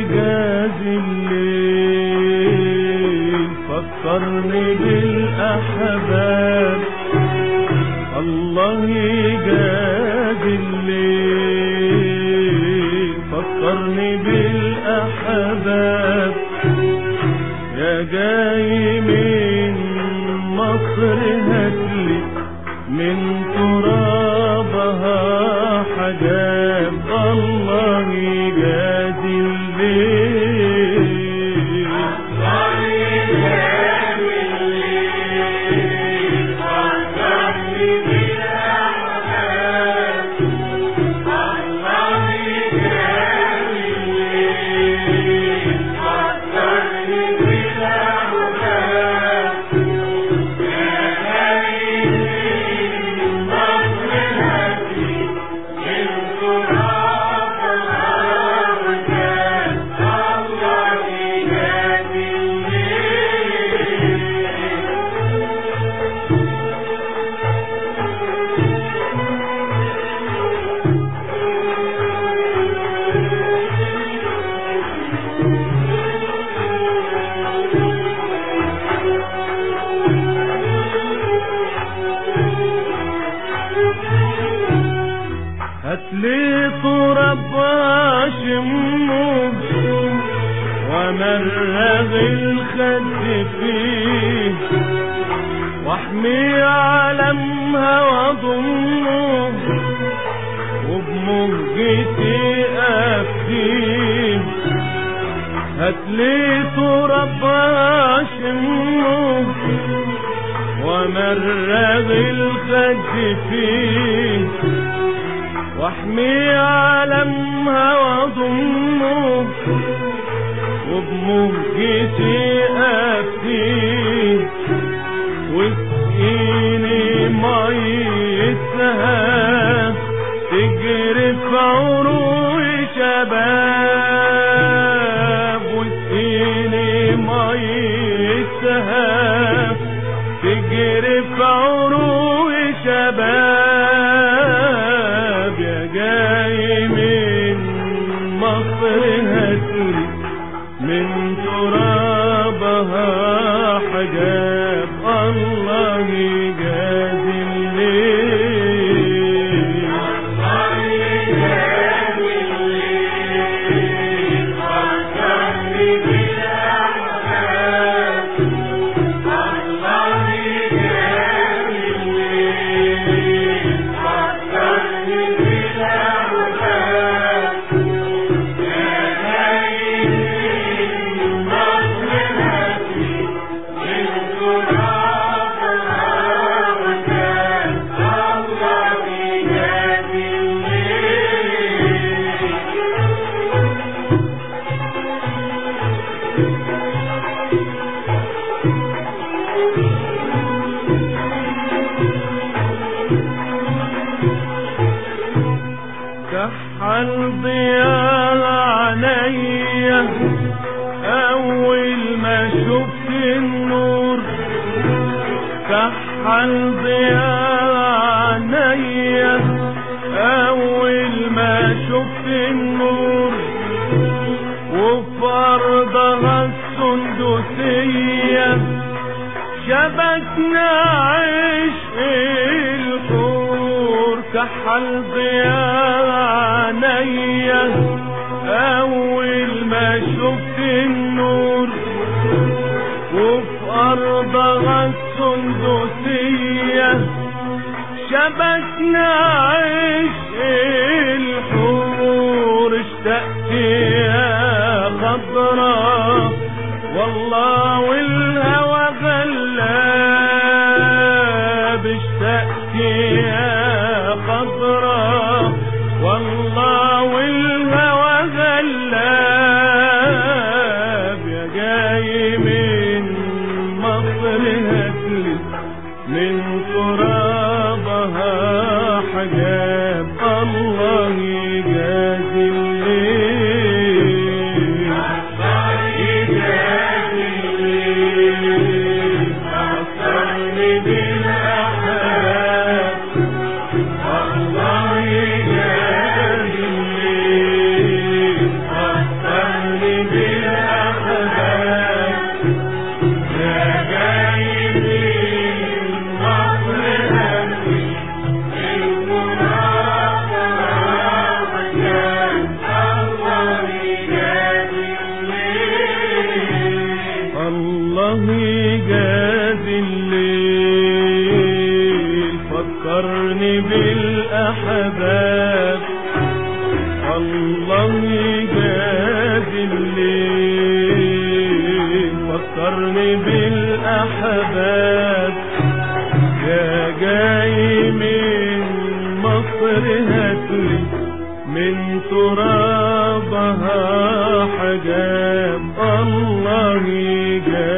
يجازي الليل فكرني بالأحباب الله يجازي الليل فكرني بالأحباب يا جاي من مصر هاتلي من ترابها حجاب الله يجازي الليل هاتلي تراب شمه ومرغ الخد فيه واحمي علمها واضمه وبمهجتي افديه هاتلي تراب شمه ومرغ الخد فيه واحمي علمها واضمه وبمهجتي افديه واسقيني ميتها تجري في عروق شباب واسقيني ميتها تجري في عروق شباب يا جاي من مصر هاتلي من ترابها حجاب الله يجازي الليل كحل ضياء عليا اول ما شفت النور كحل ضياء عليا اول ما شفت النور وفرضها السندسية شبكنا عشق الحور كحل ضياء عينيا اول ما شفت النور وفي ارضها السندسية شبكنا عشق الحور اشتقت يا خضرا والله والهوى غلاب اشتقت يا خضرا والله والهوى غلاب يا جاي من مصر هاتلي من ترابها حجاب الله يجازي الليل يجازي هاتلي من ترابها حجاب الله يجازيك